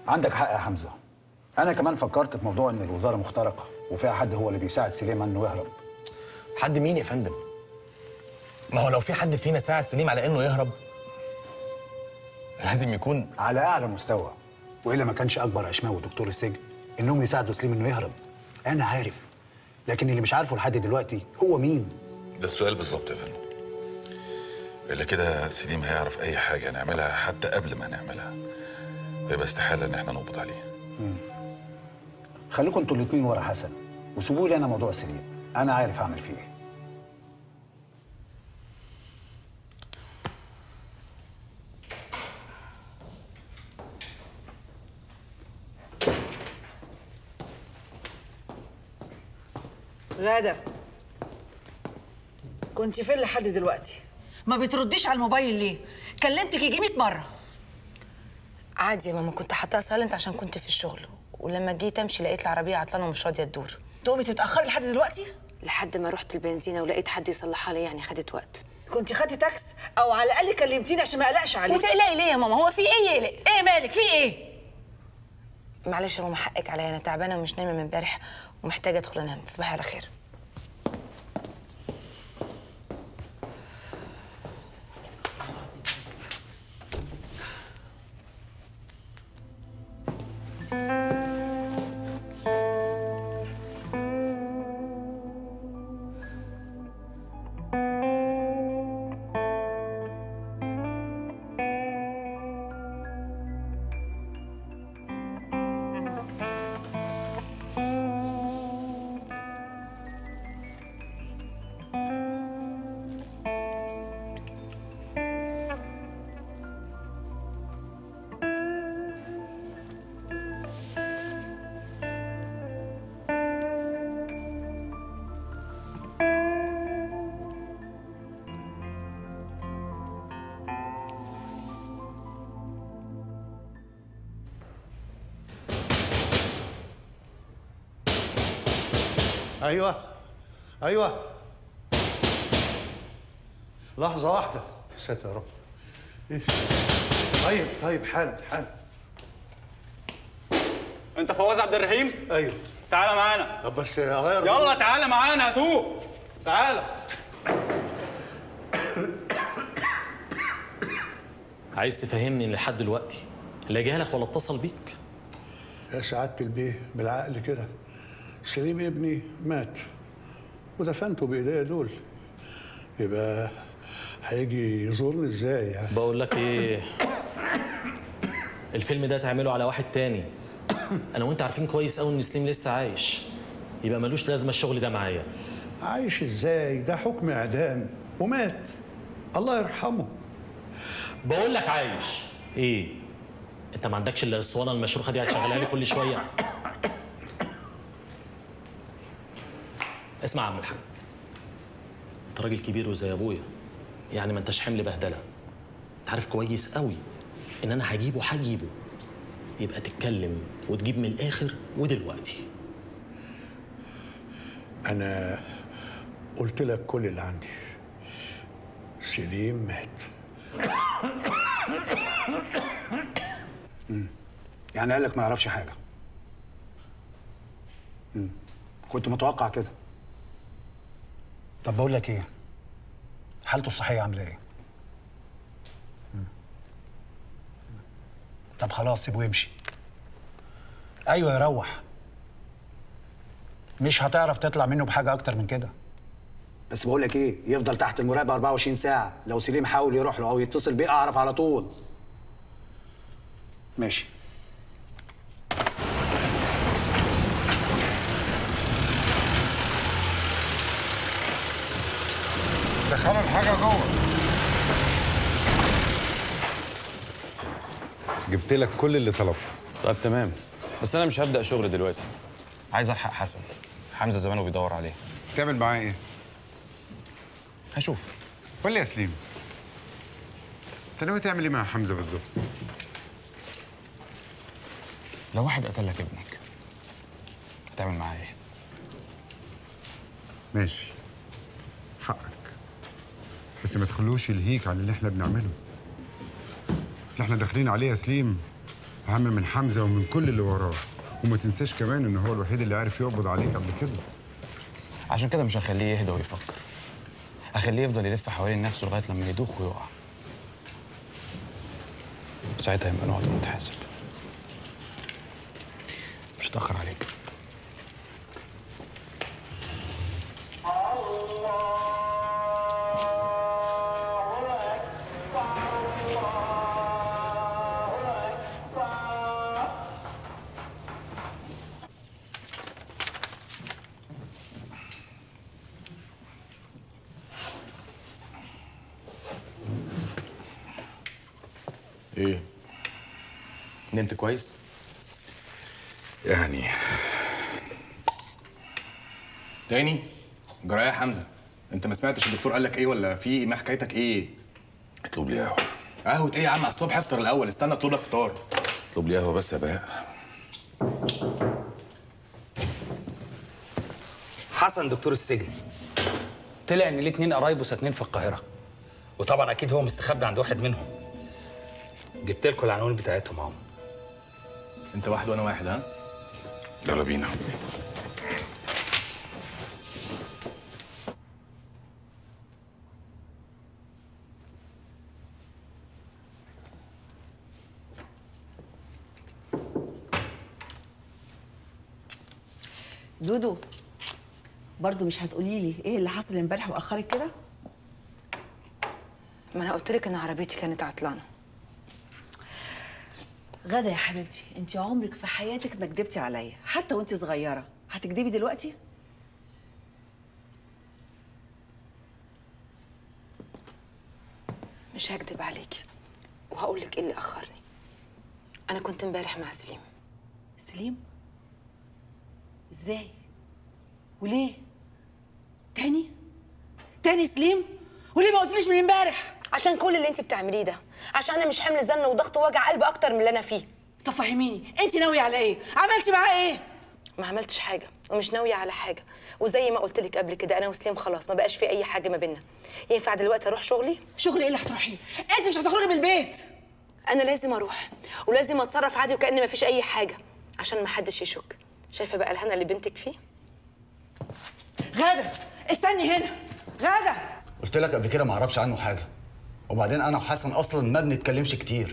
عندك حق يا حمزه انا كمان فكرت في موضوع ان الوزاره مخترقه وفيها حد هو اللي بيساعد سليم انه يهرب حد مين يا فندم ما هو لو في حد فينا ساعد سليم على انه يهرب لازم يكون على اعلى مستوى والا ما كانش اكبر اشماوي دكتور السجن انهم يساعدوا سليم انه يهرب انا عارف لكن اللي مش عارفه لحد دلوقتي هو مين ده السؤال بالظبط يا فندم الا كده سليم هيعرف اي حاجه نعملها حتى قبل ما نعملها ويبقى استحاله ان احنا نقبض عليه خليكم انتوا الاثنين ورا حسن وسيبوا لي انا موضوع سليم انا عارف اعمل فيه ايه غادة كنت فين لحد دلوقتي؟ ما بترديش على الموبايل ليه؟ كلمتك يجي 100 مرة عادي يا ماما كنت حاطاها سايلنت عشان كنت في الشغل ولما جيت امشي لقيت العربيه عطلانه ومش راضيه تدور تقومي تتأخري لحد دلوقتي؟ لحد ما رحت البنزينه ولقيت حد يصلحها لي يعني خدت وقت كنت خدتي تاكس أو على الأقل كلمتيني عشان ما أقلقش عليك وتقلقي ليه يا ماما هو في ايه يقلق إيه مالك في إيه؟ معلش يا ماما حقك عليا انا تعبانه ومش نايمه من امبارح ومحتاجه ادخل انام تصبحي على خير ايوه ايوه لحظة واحدة يا ساتر يا رب إيه؟ طيب طيب حال حال انت فواز عبد الرحيم ايوه تعالى معانا طب بس اغير يلا تعالى معانا هاتوه تعالى عايز تفهمني ان لحد دلوقتي لا جالك ولا اتصل بيك يا سعادة البيه بالعقل كده سليم ابني مات ودفنته بايديا دول يبقى هيجي يزورني ازاي يعني بقول لك ايه الفيلم ده تعمله على واحد تاني انا وانت عارفين كويس قوي ان سليم لسه عايش يبقى ملوش لازمه الشغل ده معايا عايش ازاي ده حكم اعدام ومات الله يرحمه بقول لك عايش ايه انت ما عندكش الا الاسوانه المشروخه دي هتشغلها لي كل شويه اسمع يا عم الحاج انت راجل كبير وزي ابويا يعني ما انتش حمل بهدله انت عارف كويس قوي ان انا هجيبه هجيبه يبقى تتكلم وتجيب من الاخر ودلوقتي انا قلت لك كل اللي عندي سليم مات يعني قال لك ما يعرفش حاجه مم. كنت متوقع كده طب بقول لك ايه حالته الصحيه عامله ايه مم. طب خلاص سيبه يمشي ايوه يروح مش هتعرف تطلع منه بحاجه اكتر من كده بس بقول لك ايه يفضل تحت المراقبه 24 ساعه لو سليم حاول يروح له او يتصل بيه اعرف على طول ماشي دخلوا الحاجة جوه جبت لك كل اللي طلبته طب تمام بس انا مش هبدا شغل دلوقتي عايز الحق حسن حمزه زمانه بيدور عليه تعمل معاه ايه؟ هشوف قول لي يا سليم انت ناوي تعمل ايه مع حمزه بالظبط؟ لو واحد قتل لك ابنك هتعمل معاه ايه ماشي حقك بس ما تخلوش يلهيك عن اللي احنا بنعمله اللي احنا داخلين عليه يا سليم وعامل من حمزه ومن كل اللي وراه وما تنساش كمان ان هو الوحيد اللي عارف يقبض عليك قبل كده عشان كده مش هخليه يهدى ويفكر هخليه يفضل يلف حوالين نفسه لغايه لما يدوخ ويقع ساعتها يبقى نقعد ونتحاسب مش هتاخر عليك ايه نمت كويس يعني تاني جرايه يا حمزه انت ما سمعتش الدكتور قال لك ايه ولا في ما حكايتك ايه اطلب لي قهوه قهوه ايه يا عم على الصبح افطر الاول استنى اطلب لك فطار اطلب لي قهوه بس يا بهاء حسن دكتور السجن طلع ان ليه اتنين قرايبه ساكنين في القاهره وطبعا اكيد هو مستخبي عند واحد منهم جبت لكم العناوين بتاعتهم اهو انت واحد وانا واحد ها يلا بينا دودو برضو مش هتقولي لي ايه اللي حصل امبارح واخرك كده ما انا قلت لك ان عربيتي كانت عطلانه غدا يا حبيبتي انت عمرك في حياتك ما كدبتي عليا حتى وانت صغيره هتكدبي دلوقتي مش هكدب عليكي وهقول لك ايه اللي اخرني انا كنت امبارح مع سليم سليم ازاي وليه تاني تاني سليم وليه ما قلتليش من امبارح عشان كل اللي انت بتعمليه ده عشان انا مش حمل زن وضغط ووجع قلب اكتر من اللي انا فيه طب فهميني انت ناويه على ايه عملتي معاه ايه ما عملتش حاجه ومش ناويه على حاجه وزي ما قلت لك قبل كده انا وسليم خلاص ما بقاش في اي حاجه ما بينا ينفع دلوقتي اروح شغلي شغل ايه اللي هتروحيه انت مش هتخرجي من البيت انا لازم اروح ولازم اتصرف عادي وكأن ما فيش اي حاجه عشان ما حدش يشك شايفه بقى الهنا اللي بنتك فيه غاده استني هنا غاده قلت لك قبل كده ما اعرفش عنه حاجه وبعدين انا وحسن اصلا ما بنتكلمش كتير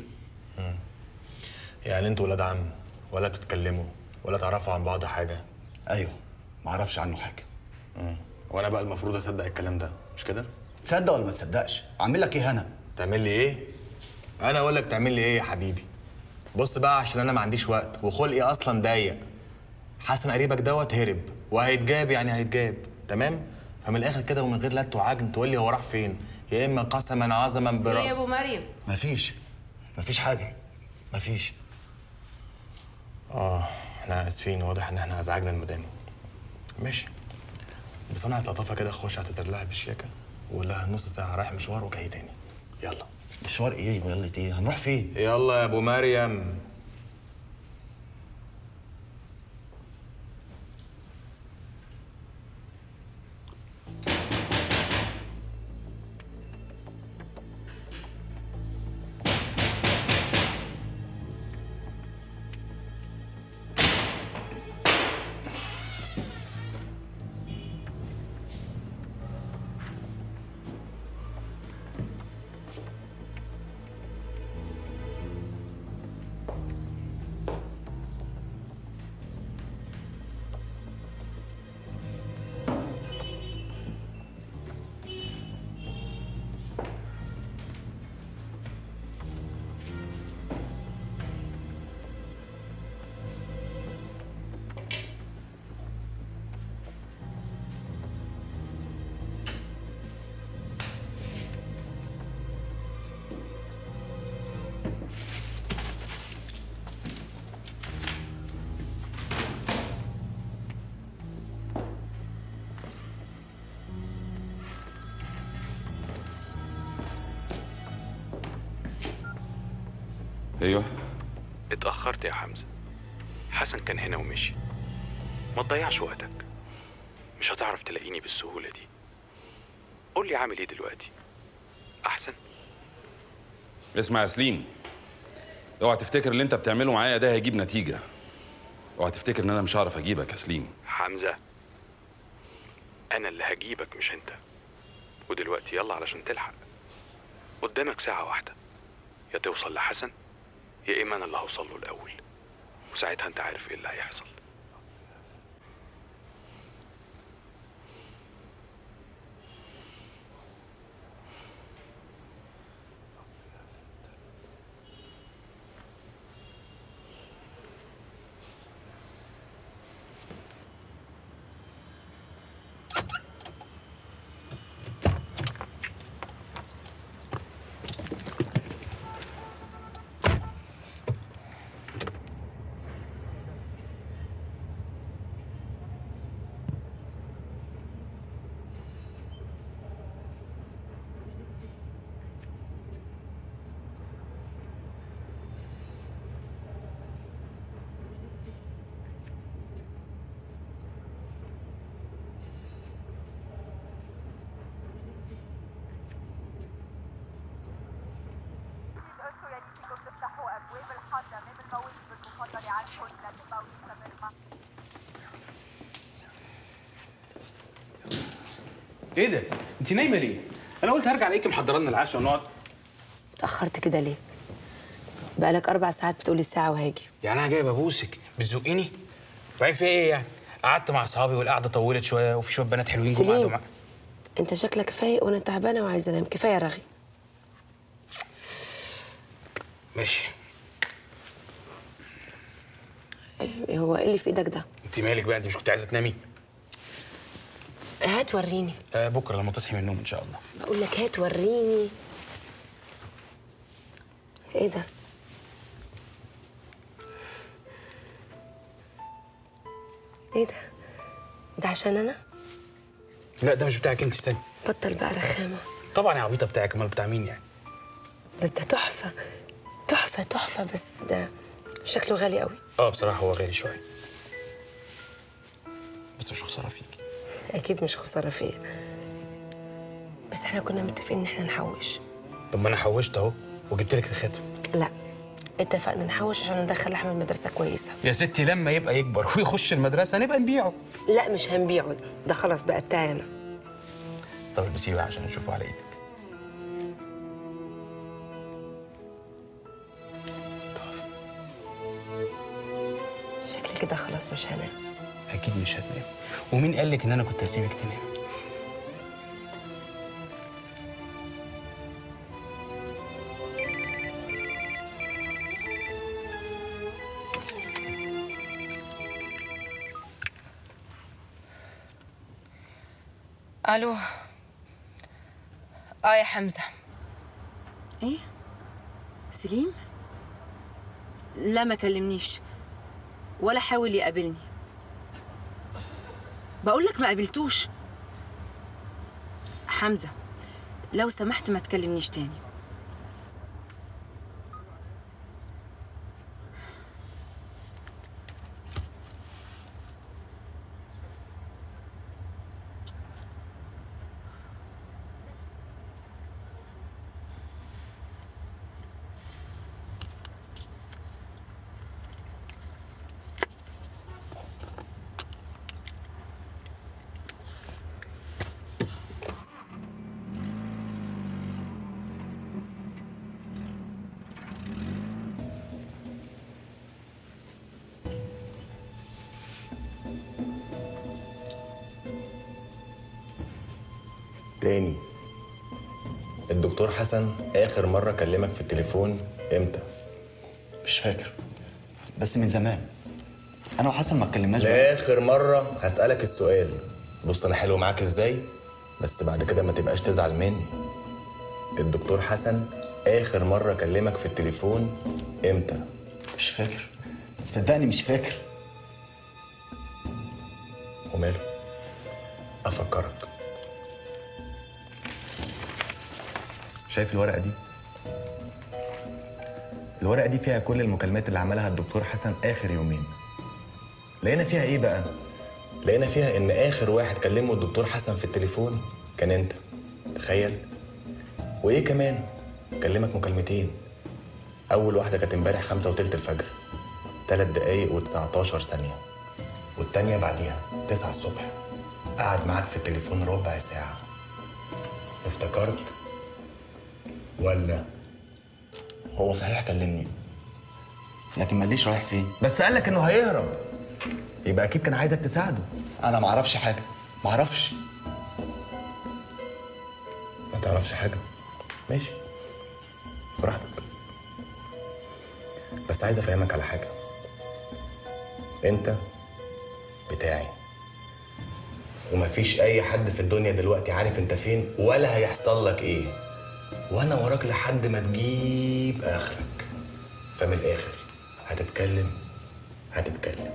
يعني انتوا ولاد عم ولا بتتكلموا ولا تعرفوا عن بعض حاجه ايوه ما اعرفش عنه حاجه وانا بقى المفروض اصدق الكلام ده مش كده تصدق ولا ما تصدقش اعمل لك ايه هنا تعمل لي ايه انا اقول لك تعمل لي ايه يا حبيبي بص بقى عشان انا ما عنديش وقت وخلقي اصلا ضيق حسن قريبك دوت هرب وهيتجاب يعني هيتجاب تمام فمن الاخر كده ومن غير لت وعجن تقول لي هو راح فين يا اما قسما عظما برب ابو مريم مفيش مفيش حاجه مفيش اه احنا اسفين واضح ان احنا ازعجنا المدام ماشي بس انا هتلطفها كده اخش اعتذر لها بالشياكه واقول لها نص ساعه رايح مشوار وجاي تاني يلا مشوار ايه ويلا ايه هنروح فين يلا يا ابو مريم ايوه اتأخرت يا حمزة حسن كان هنا ومشي ما تضيعش وقتك مش هتعرف تلاقيني بالسهولة دي قول لي عامل ايه دلوقتي أحسن اسمع يا سليم اوعى تفتكر اللي انت بتعمله معايا ده هيجيب نتيجه اوعى تفتكر ان انا مش هعرف اجيبك يا سليم حمزة أنا اللي هجيبك مش أنت ودلوقتي يلا علشان تلحق قدامك ساعة واحدة يا توصل لحسن يا إما أنا اللي هوصل له الأول وساعتها أنت عارف إيه اللي هيحصل ايه ده؟ انت نايمه ليه؟ انا قلت هرجع الاقيكي محضره لنا العشاء ونقعد اتاخرت كده ليه بقالك اربع ساعات بتقولي الساعه وهاجي يعني انا جاي ببوسك بتزقيني؟ وبعدين في ايه يعني؟ قعدت مع اصحابي والقعده طولت شويه وفي شويه بنات حلوين جم سليم. قعدوا مع انت شكلك فايق وانا تعبانه وعايزه انام كفايه رغي ماشي إيه هو ايه اللي في ايدك ده انت مالك بقى انت مش كنت عايزه تنامي؟ هات وريني آه بكره لما تصحي من النوم ان شاء الله بقول لك هات وريني ايه ده ايه ده ده عشان انا لا ده مش بتاعك انت استني بطل بقى رخامه طبعا يا عبيطه بتاعك امال بتاع مين يعني؟ بس ده تحفه تحفه تحفه بس ده شكله غالي قوي اه بصراحه هو غالي شويه بس مش خساره فيك اكيد مش خساره فيا بس احنا كنا متفقين ان احنا نحوش طب ما انا حوشت اهو وجبت لك الخاتم لا اتفقنا نحوش عشان ندخل احمد مدرسه كويسه يا ستي لما يبقى يكبر ويخش المدرسه نبقى نبيعه لا مش هنبيعه ده خلاص بقى بتاعي انا طب البسيه بقى عشان نشوفه على ايدك شكلي كده خلاص مش هنام اكيد مش هتنام ومين قال لك ان انا كنت هسيبك تنام الو اه يا حمزه ايه سليم لا ما كلمنيش ولا حاول يقابلني بقول لك ما قابلتوش حمزه لو سمحت ما تكلمنيش تاني تاني الدكتور حسن اخر مره كلمك في التليفون امتى مش فاكر بس من زمان انا وحسن ما اتكلمناش بقى. لاخر مره هسالك السؤال بص انا حلو معاك ازاي بس بعد كده ما تبقاش تزعل مني الدكتور حسن اخر مره كلمك في التليفون امتى مش فاكر صدقني مش فاكر وماله افكرك شايف الورقه دي الورقه دي فيها كل المكالمات اللي عملها الدكتور حسن اخر يومين لقينا فيها ايه بقى لقينا فيها ان اخر واحد كلمه الدكتور حسن في التليفون كان انت تخيل وايه كمان كلمك مكالمتين اول واحده كانت امبارح خمسة وتلت الفجر تلات دقايق و19 ثانيه والتانيه بعديها تسعة الصبح قعد معاك في التليفون ربع ساعه افتكرت ولا هو صحيح كلمني لكن ما قاليش رايح فين بس قال لك انه هيهرب يبقى اكيد كان عايزك تساعده انا ما اعرفش حاجه ما اعرفش ما تعرفش حاجه ماشي براحتك بس عايز افهمك على حاجه انت بتاعي ومفيش اي حد في الدنيا دلوقتي عارف انت فين ولا هيحصل لك ايه وانا وراك لحد ما تجيب اخرك فمن الاخر هتتكلم هتتكلم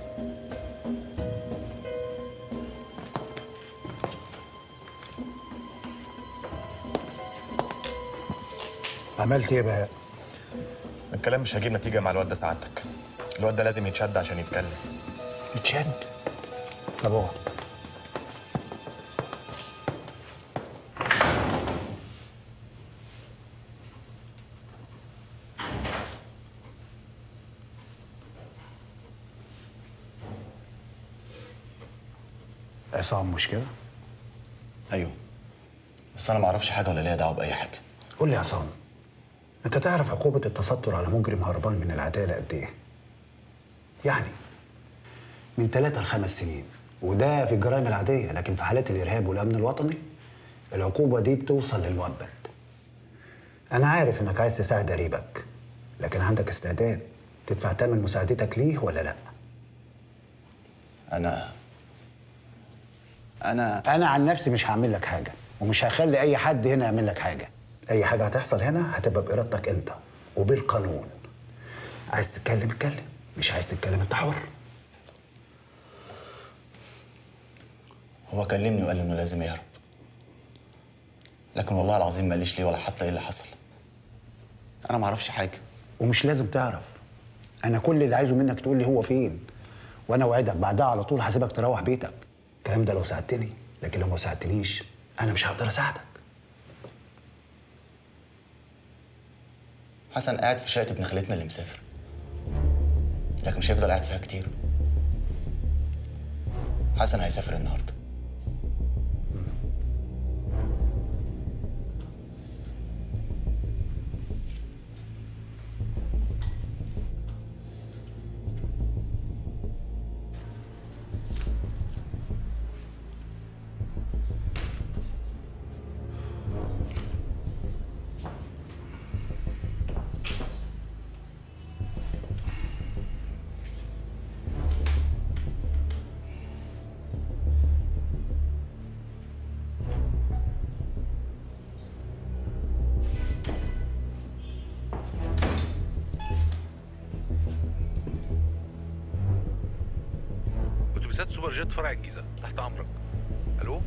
عملت ايه بقى؟ الكلام مش هيجيب نتيجه مع الواد ده سعادتك الواد ده لازم يتشد عشان يتكلم يتشد طب اقعد عصام مش كده؟ ايوه بس انا ما اعرفش حاجه ولا ليا دعوه باي حاجه قول لي يا عصام انت تعرف عقوبة التستر على مجرم هربان من العدالة قد ايه؟ يعني من ثلاثة لخمس سنين وده في الجرائم العادية لكن في حالات الإرهاب والأمن الوطني العقوبة دي بتوصل للمؤبد أنا عارف إنك عايز تساعد قريبك لكن عندك استعداد تدفع ثمن مساعدتك ليه ولا لأ؟ انا انا أنا عن نفسي مش هعمل لك حاجة ومش هخلي أي حد هنا يعمل لك حاجة أي حاجة هتحصل هنا هتبقى بإرادتك أنت وبالقانون عايز تتكلم اتكلم مش عايز تتكلم أنت حر هو كلمني وقال لي انه لازم يهرب لكن والله العظيم ما قاليش ليه ولا حتى ايه اللي حصل انا ما اعرفش حاجه ومش لازم تعرف انا كل اللي عايزه منك تقول لي هو فين وانا اوعدك بعدها على طول هسيبك تروح بيتك الكلام ده لو ساعدتني لكن لو ما ساعدتنيش انا مش هقدر اساعدك حسن قاعد في شقه ابن خالتنا اللي مسافر لكن مش هيفضل قاعد فيها كتير حسن هيسافر النهارده اتوبيسات سوبر جيت فرع الجيزه تحت امرك الو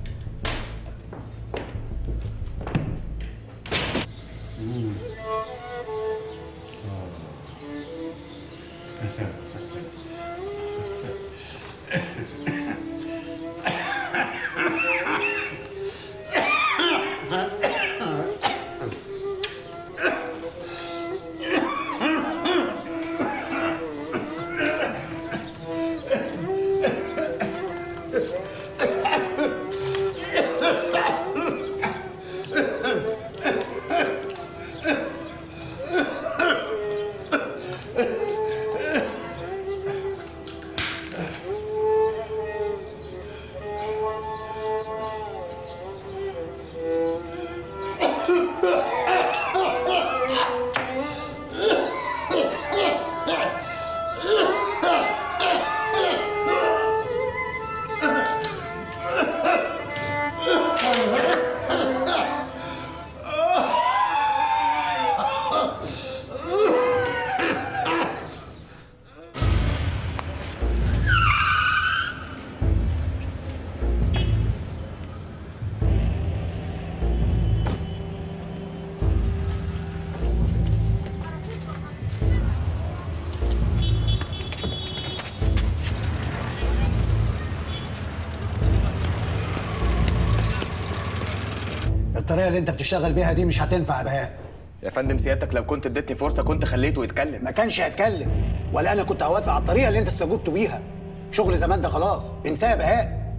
الطريقه اللي انت بتشتغل بيها دي مش هتنفع يا بهاء يا فندم سيادتك لو كنت اديتني فرصه كنت خليته يتكلم ما كانش هيتكلم ولا انا كنت هوافق على الطريقه اللي انت استجوبت بيها شغل زمان ده خلاص انساه يا بهاء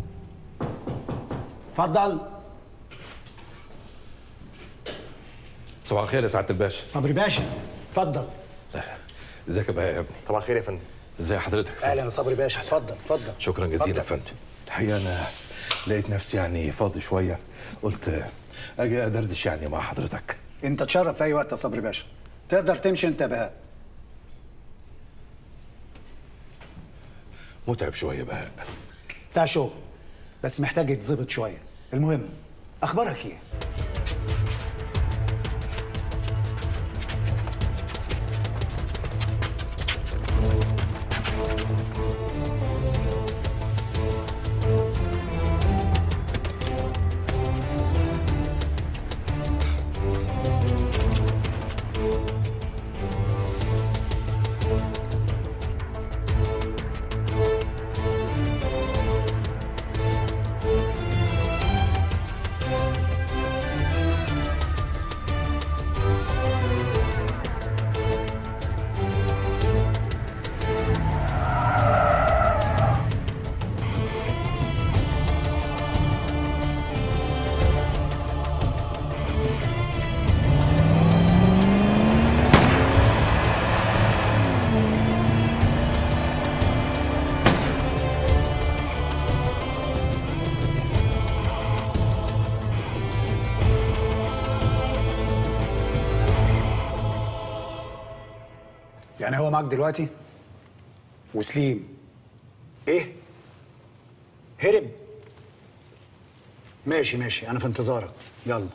اتفضل صباح الخير يا سعاده الباشا صبري باشا اتفضل ازيك يا بهاء يا ابني صباح الخير يا فندم ازي حضرتك اهلا يا صبري باشا اتفضل اتفضل شكرا جزيلا يا اتفضل. فندم الحقيقه انا لقيت نفسي يعني فاضي شويه قلت اجي ادردش يعني مع حضرتك انت تشرف في اي وقت يا صبري باشا تقدر تمشي انت يا بهاء متعب شويه بهاء بتاع شغل بس محتاج يتظبط شويه المهم اخبارك ايه يعني هو معاك دلوقتي وسليم ايه هرب ماشي ماشي انا في انتظارك يلا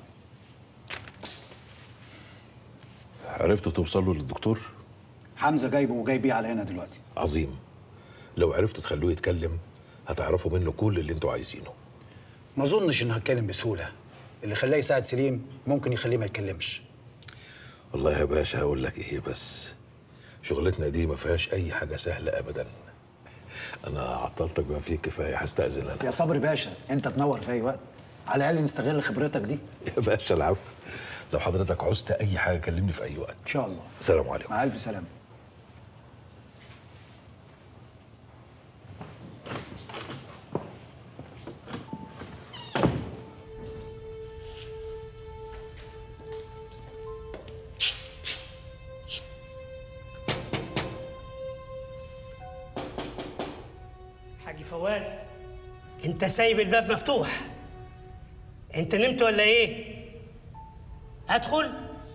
عرفتوا توصلوا للدكتور حمزه جايبه وجاي بيه على هنا دلوقتي عظيم لو عرفتوا تخلوه يتكلم هتعرفوا منه كل اللي انتوا عايزينه ما اظنش انه هتكلم بسهوله اللي خلاه يساعد سليم ممكن يخليه ما يتكلمش والله يا باشا هقول لك ايه بس شغلتنا دي ما فيهاش اي حاجه سهله ابدا انا عطلتك بما فيه الكفايه هستاذن انا يا صبري باشا انت تنور في اي وقت على الاقل نستغل خبرتك دي يا باشا العفو لو حضرتك عوزت اي حاجه كلمني في اي وقت ان شاء الله السلام عليكم مع الف سلامه حاج فواز انت سايب الباب مفتوح انت نمت ولا ايه ادخل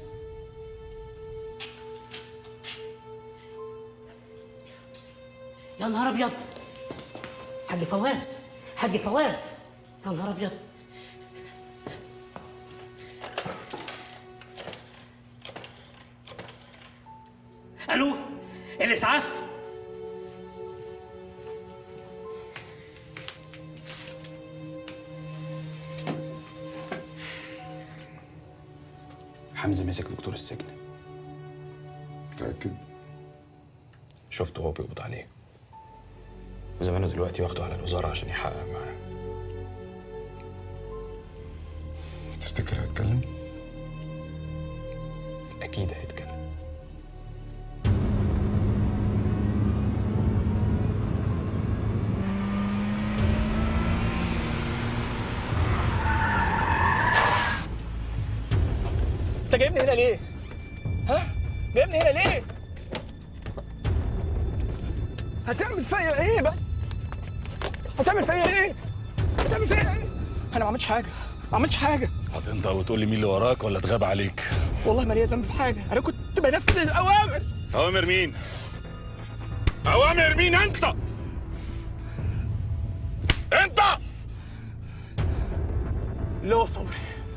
يا نهار ابيض حاج فواز حاج فواز يا نهار ابيض الو الاسعاف حمزه مسك دكتور السجن متاكد شفته هو بيقبض عليه وزمانه دلوقتي واخده على الوزاره عشان يحقق معاه تفتكر هيتكلم اكيد هيتكلم انت جايبني هنا ليه؟ ها؟ جايبني هنا ليه؟ هتعمل فيا ايه بس؟ هتعمل فيا ايه؟ هتعمل فيا ايه؟ انا ما عملتش حاجه ما عملتش حاجه هتنطق وتقول لي مين اللي وراك ولا اتغاب عليك والله ما ليا ذنب في حاجه انا كنت بنفذ الاوامر اوامر مين اوامر مين انت انت اللي هو صبري